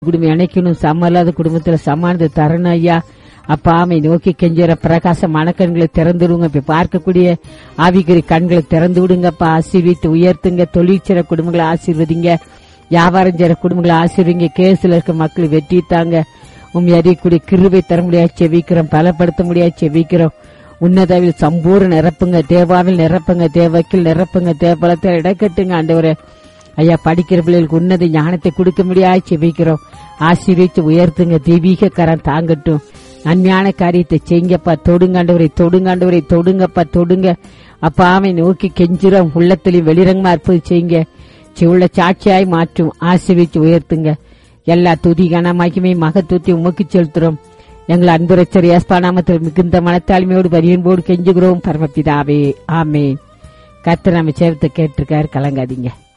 குடும்பம் இணைக்கணும் சம இல்லாத குடும்பத்துல சமானத்தை தரணும் ஐயா அப்பா ஆமை நோக்கி கெஞ்சுற பிரகாசமான கண்களை திறந்து விடுங்க இப்ப பார்க்கக்கூடிய ஆவிக்குறி கண்களை திறந்து விடுங்கப்பா ஆசீர்வித்து உயர்த்துங்க தொழிற்சிற குடும்பங்களை ஆசீர்வதிங்க வியாபாரம் செய்யற குடும்பங்களை ஆசீர்வதிங்க கேஸ்ல இருக்க மக்கள் வெற்றி தாங்க உண்மை அறியக்கூடிய கிருபை தர முடியாது செவிக்கிறோம் பலப்படுத்த முடியாது செவிக்கிறோம் உன்னதாவில் சம்பூர்ண நிரப்புங்க தேவாவில் நிரப்புங்க தேவக்கில் நிரப்புங்க தேவபலத்தில் இடக்கட்டுங்க ஆண்டவரே ஐயா படிக்கிற பிள்ளைகளுக்கு உன்னத ஞானத்தை கொடுக்க முடியாது செபிக்கிறோம் ஆசீர்வித்து உயர்த்துங்க தெய்வீக கரம் தாங்கட்டும் நன்மையான காரியத்தை செய்யுங்கப்பா தொடுங்காண்டவரை தொடுங்காண்டவரை தொடுங்கப்பா தொடுங்க அப்பா ஆமை நோக்கி கெஞ்சிரோம் உள்ளத்திலையும் வெளிரங்கமா இருப்பது செய்யுங்க உள்ள சாட்சியாய் மாற்றும் ஆசீர்வித்து உயர்த்துங்க எல்லா துதி கனமாக்கியுமே மகத்துவத்தை உமக்கு செலுத்துறோம் எங்கள் அன்புரச்சர் ஏஸ்பா நாமத்தில் மிகுந்த மனத்தாழ்மையோடு பரியன்போடு கெஞ்சுகிறோம் பரமபிதாவே ஆமே கர்த்தர் நம்ம சேவத்தை கேட்டிருக்காரு கலங்காதீங்க